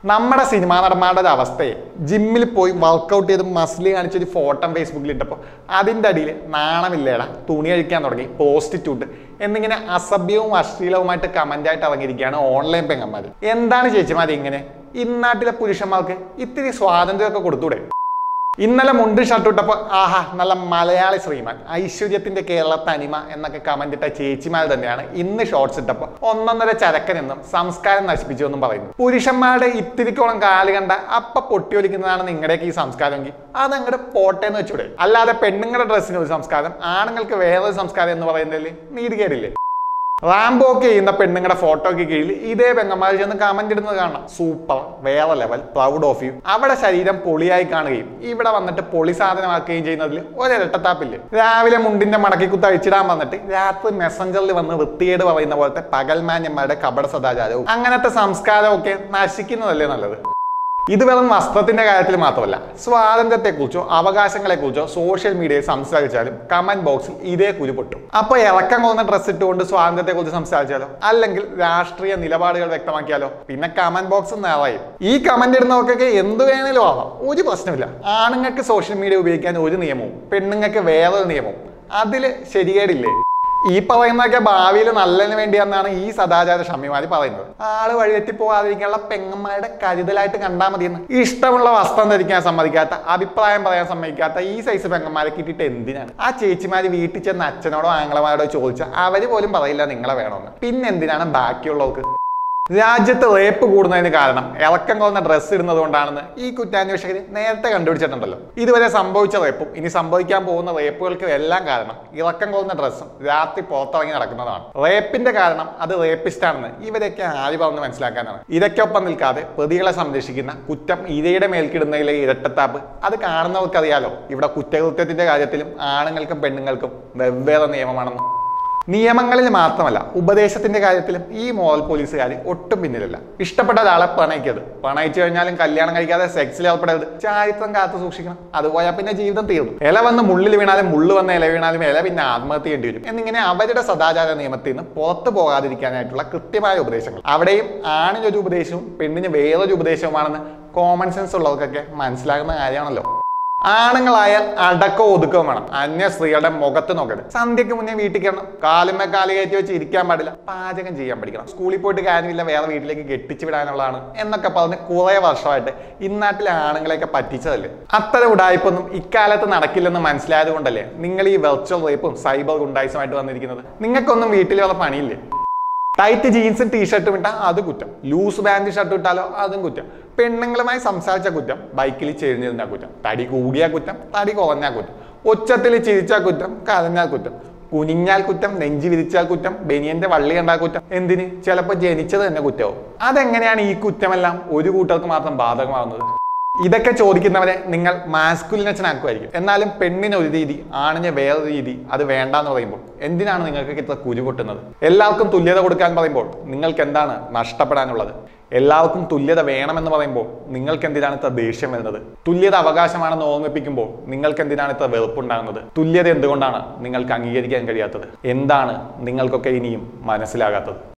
നമ്മുടെ സിനിമാ നടന്മാരുടെ ഒരു അവസ്ഥയെ ജിമ്മിൽ പോയി വർക്കൗട്ട് ചെയ്ത് മസിൽ കാണിച്ചൊരു ഫോട്ടോ ഫേസ്ബുക്കിൽ ഇട്ടപ്പോൾ അതിൻ്റെ അടിയിൽ നാണമില്ലേടാ തുണി അഴിക്കാൻ തുടങ്ങി പോസ്റ്റിറ്റ്യൂട്ട് എന്നിങ്ങനെ അസഭ്യവും അശ്ലീലവുമായിട്ട് കമൻ്റായിട്ട് ഇറങ്ങിയിരിക്കുകയാണ് ഓൺലൈൻ പെങ്ങന്മാർ എന്താണ് ചേച്ചിമാർ ഇങ്ങനെ ഇന്നാട്ടിലെ പുരുഷന്മാർക്ക് ഇത്തിരി സ്വാതന്ത്ര്യമൊക്കെ കൊടുത്തൂടെ ഇന്നലെ മുണ്ട് ഷർട്ട് ഇട്ടപ്പോൾ ആഹാ നല്ല മലയാളി ശ്രീമാൻ ഐശ്വര്യത്തിന്റെ കേരള തനിമ എന്നൊക്കെ കമന്റ് ഇട്ട ചേച്ചിമാർ തന്നെയാണ് ഇന്ന് ഷോർട്സ് ഇട്ടപ്പോൾ ഒന്നൊന്നര ചരക്കനെന്നും സംസ്കാരം നശിപ്പിച്ചു എന്നും പറയുന്നു പുരുഷന്മാരുടെ ഇത്തിരിക്കോളം കാല് കണ്ട അപ്പ പൊട്ടിയൊലിക്കുന്നതാണ് നിങ്ങളുടെയൊക്കെ ഈ സംസ്കാരമെങ്കിൽ അത് അങ്ങോട്ട് പോട്ടെ എന്ന് വെച്ചൂടെ അല്ലാതെ പെണ്ണുങ്ങളുടെ ഡ്രസ്സിന് ഒരു സംസ്കാരം ആണുങ്ങൾക്ക് വേറൊരു സംസ്കാരം എന്ന് പറയുന്നതിൽ നീതികേടില്ലേ റാംബോ ഒക്കെ ചെയ്യുന്ന പെണ്ണുങ്ങളുടെ ഫോട്ടോയ്ക്ക് കീഴിൽ ഇതേ പെങ്ങന്മാർ ചെന്ന് കമന്റ് ഇടുന്നത് കാണാം സൂപ്പർ വേറെ ലെവൽ പ്രൗഡ് ഓഫ് യു അവിടെ ശരീരം പൊളിയായി കാണുകയും ഇവിടെ വന്നിട്ട് പൊളി സാധനമാക്കുകയും ചെയ്യുന്നതിൽ ഒരിരട്ടത്താപ്പില്ല രാവിലെ മുണ്ടിന്റെ മടക്കി കുത്ത് അഴിച്ചിടാൻ വന്നിട്ട് രാത്രി മെസ്സഞ്ചറിൽ വന്ന് വൃത്തികേട് പറയുന്ന പോലത്തെ പകൽമാന്യന്മാരുടെ കപട സദാചാരവും അങ്ങനത്തെ സംസ്കാരമൊക്കെ നശിക്കുന്നതല്ലേ നല്ലത് ഇത് വെറും വസ്ത്രത്തിന്റെ കാര്യത്തിൽ മാത്രമല്ല സ്വാതന്ത്ര്യത്തെക്കുറിച്ചോ അവകാശങ്ങളെക്കുറിച്ചോ സോഷ്യൽ മീഡിയയിൽ സംസാരിച്ചാലും കമന്റ് ബോക്സിൽ ഇതേ കുരു പൊട്ടും അപ്പൊ ഇറക്കം കുറഞ്ഞ ഡ്രസ് ഇട്ടുകൊണ്ട് സ്വാതന്ത്ര്യത്തെക്കുറിച്ച് സംസാരിച്ചാലോ അല്ലെങ്കിൽ രാഷ്ട്രീയ നിലപാടുകൾ വ്യക്തമാക്കിയാലോ പിന്നെ കമന്റ് ബോക്സ് നിറയും ഈ കമന്റ് ഇടുന്നവർക്കൊക്കെ എന്ത് വേണേലും ആവാം ഒരു പ്രശ്നമില്ല ആണുങ്ങൾക്ക് സോഷ്യൽ മീഡിയ ഉപയോഗിക്കാൻ ഒരു നിയമവും പെണ്ണുങ്ങൾക്ക് വേറൊരു നിയമവും അതിൽ ശരികേടില്ലേ ഈ പറയുന്നതൊക്കെ ഭാവിയിൽ നല്ലതിന് വേണ്ടിയെന്നാണ് ഈ സദാചാര ഷമ്മിമാര് പറയുന്നത് ആള് വഴിതെറ്റി പോകാതിരിക്കാനുള്ള പെങ്ങന്മാരുടെ കരുതലായിട്ട് കണ്ടാൽ മതിയെന്ന് ഇഷ്ടമുള്ള വസ്ത്രം ധരിക്കാൻ സമ്മതിക്കാത്ത അഭിപ്രായം പറയാൻ സമ്മതിക്കാത്ത ഈ സൈസ് പെങ്ങന്മാരെ കിട്ടിയിട്ട് എന്തിനാണ് ആ ചേച്ചിമാര് വീട്ടിൽ ചെന്ന് അച്ഛനോടോ ആംഗ്ലമാരോടോ ചോദിച്ചാൽ അവര് പോലും പറയില്ല നിങ്ങളെ വേണമെന്ന് പിന്നെ എന്തിനാണ് ബാക്കിയുള്ളവർക്ക് രാജ്യത്ത് റേപ്പ് കൂടുന്നതിന് കാരണം ഇളക്കം കുറഞ്ഞ ഡ്രസ്സ് ഇടുന്നത് കൊണ്ടാണെന്ന് ഈ കുറ്റാന്വേഷകർ നേരത്തെ കണ്ടുപിടിച്ചിട്ടുണ്ടല്ലോ ഇതുവരെ സംഭവിച്ച റേപ്പും ഇനി സംഭവിക്കാൻ പോകുന്ന റേപ്പുകൾക്കും എല്ലാം കാരണം ഇളക്കം കുറഞ്ഞ ഡ്രസ്സും രാത്രി പുറത്തിറങ്ങി നടക്കുന്നതാണ് റേപ്പിന്റെ കാരണം അത് റേപ്പിസ്റ്റ് ആണെന്ന് ഇവരൊക്കെ ആര് പറഞ്ഞ് മനസ്സിലാക്കാനാണ് ഇതൊക്കൊപ്പം നിൽക്കാതെ പ്രതികളെ സംരക്ഷിക്കുന്ന കുറ്റം ഇരയുടെ മേൽക്കിടുന്നതിലെ ഇരട്ടത്താപ്പ് അത് കാണുന്നവർക്കറിയാലോ ഇവിടെ കുറ്റകൃത്യത്തിന്റെ കാര്യത്തിലും ആണുങ്ങൾക്കും പെണ്ണുങ്ങൾക്കും വെവ്വേറെ നിയമമാണെന്ന് നിയമങ്ങളിൽ മാത്രമല്ല ഉപദേശത്തിന്റെ കാര്യത്തിലും ഈ മോറൽ പോലീസുകാർ ഒട്ടും പിന്നിലല്ല ഇഷ്ടപ്പെട്ട ഒരാളെ പ്രണയിക്കരുത് പ്രണയിച്ചു കഴിഞ്ഞാലും കല്യാണം കഴിക്കാതെ സെക്സിൽ ഏർപ്പെടരുത് ചാരിത്രം കാത്തു സൂക്ഷിക്കണം അത് പോയാൽ പിന്നെ ജീവിതം തീർന്നു ഇല വന്ന് മുള്ളിൽ വീണാലും മുള്ളു വന്ന് ഇല വീണാലും ഇല പിന്നെ ആത്മഹത്യ ചെയ്യേണ്ടി വരും എന്നിങ്ങനെ അവരുടെ സദാചാര നിയമത്തിൽ നിന്ന് പുറത്തു പോകാതിരിക്കാനായിട്ടുള്ള കൃത്യമായ ഉപദേശങ്ങൾ അവിടെയും ആണിനൊരു ഉപദേശവും പെണ്ണിന് വേറൊരു ഉപദേശവുമാണെന്ന് കോമൺ സെൻസ് ഉള്ളവർക്കൊക്കെ മനസ്സിലാകുന്ന കാര്യമാണല്ലോ ആണുങ്ങളായാൽ അടക്കവും ഒതുക്കവും വേണം അന്യ സ്ത്രീകളുടെ മുഖത്ത് നോക്കരുത് സന്ധ്യക്ക് മുന്നേ വീട്ടിൽ കയറണം കാലുമേ കാല് കയറ്റി വെച്ച് ഇരിക്കാൻ പാടില്ല പാചകം ചെയ്യാൻ പഠിക്കണം സ്കൂളിൽ പോയിട്ട് കാര്യമില്ല വേറെ വീട്ടിലേക്ക് കെട്ടിച്ചു വിടാനുള്ളതാണ് എന്നൊക്കെ പറഞ്ഞ് കുറെ വർഷമായിട്ട് ഇന്നാട്ടിലെ ആണുങ്ങളെയൊക്കെ പറ്റിച്ചതല്ലേ അത്തരം ഉടായ്പൊന്നും ഇക്കാലത്ത് നടക്കില്ലെന്ന് മനസ്സിലായത് കൊണ്ടല്ലേ നിങ്ങൾ ഈ വെർച്വൽ റേപ്പും സൈബർ ഗുണ്ടായിസുമായിട്ട് വന്നിരിക്കുന്നത് നിങ്ങൾക്കൊന്നും വീട്ടിൽ വേറെ പണിയില്ലേ ടൈറ്റ് ജീൻസും ടീഷർട്ടും ഇട്ടാൽ അത് കുറ്റം ലൂസ് ബാൻഡ് ഷർട്ട് ഇട്ടാലോ അതും കുറ്റം പെണ്ണുങ്ങളുമായി സംസാരിച്ച കുറ്റം ബൈക്കിൽ ചെരിഞ്ഞതിനാ കുറ്റം തടി കൂടിയ കുറ്റം തടി കുറഞ്ഞാൽ കുറ്റം ഉച്ചത്തിൽ ചിരിച്ചാൽ കുറ്റം കരഞ്ഞാൽ കുറ്റം കുനിഞ്ഞാൽ കുറ്റം നെഞ്ചി വിരിച്ചാൽ കുറ്റം ബനിയന്റെ വള്ളി കണ്ടാൽ കുറ്റം എന്തിന് ചിലപ്പോൾ ജനിച്ചത് തന്നെ കുറ്റവും അതെങ്ങനെയാണ് ഈ കുറ്റമെല്ലാം ഒരു കൂട്ടർക്ക് മാത്രം ബാധകമാവുന്നത് ഇതൊക്കെ ചോദിക്കുന്നവരെ നിങ്ങൾ മാസ്കുലിനച്ചനാക്കുമായിരിക്കും എന്നാലും പെണ്ണിന് ഒരു രീതി ആണിന് വേറൊരു രീതി അത് വേണ്ടാന്ന് പറയുമ്പോൾ എന്തിനാണ് നിങ്ങൾക്ക് ഇത്ര കുരു പൊട്ടുന്നത് എല്ലാവർക്കും തുല്യത കൊടുക്കാൻ പറയുമ്പോൾ നിങ്ങൾക്ക് എന്താണ് നഷ്ടപ്പെടാനുള്ളത് എല്ലാവർക്കും തുല്യത വേണമെന്ന് പറയുമ്പോൾ നിങ്ങൾക്ക് എന്തിനാണ് ഇത്ര ദേഷ്യം വരുന്നത് തുല്യത അവകാശമാണെന്ന് ഓർമ്മിപ്പിക്കുമ്പോൾ നിങ്ങൾക്ക് എന്തിനാണ് ഇത്ര വെറുപ്പുണ്ടാകുന്നത് തുല്യത എന്തുകൊണ്ടാണ് നിങ്ങൾക്ക് അംഗീകരിക്കാൻ കഴിയാത്തത് എന്താണ് നിങ്ങൾക്കൊക്കെ ഇനിയും മനസ്സിലാകാത്തത്